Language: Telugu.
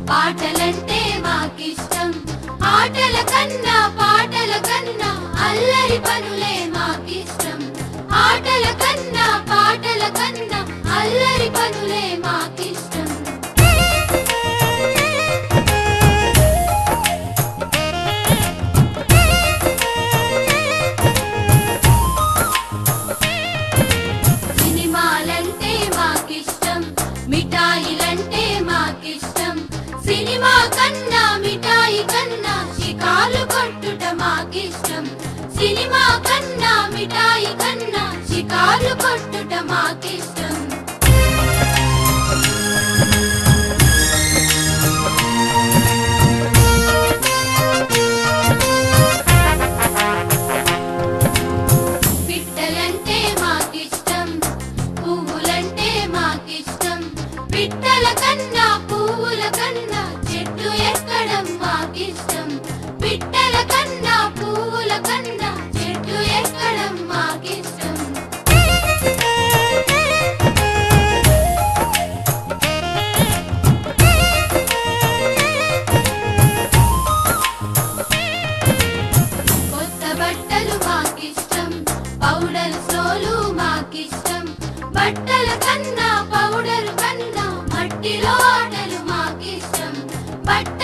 పాటలంటే మాకిష్టం ఆటల కన్నా పాటల కన్నా అల్లరి పనులే మాకిష్టం ఆటల కన్నా పాటల కన్నా అల్లరి పనులే మాకిష్టం సినిమాలంటే మాకిష్టం మిఠాయిలంటే మాకిష్టం సినిమా కన్నా మిఠాయి కన్నా షికార్లు కొట్టుట మాకిష్టం సినిమా కన్నా మిఠాయి కన్నా షికార్లు కొట్టుట మాకిష్టం పిట్టలంటే మాకిష్టం పువ్వులంటే మాకిష్టం పిట్టల కన్నా పువ్వుల కన్నా చెట్టు ఎక్కడం మాకిష్టం పిట్టల కన్నా పువ్వుల కన్నా చెట్టు ఎక్కడం మాకిష్టం కొత్త బట్టలు మాకిష్టం పౌడర్ సోలు మాకిష్టం బట్టల కన్నా పౌడర్ కన్నా మట్టిలో ఆటలు మాకిష్టం బట్ట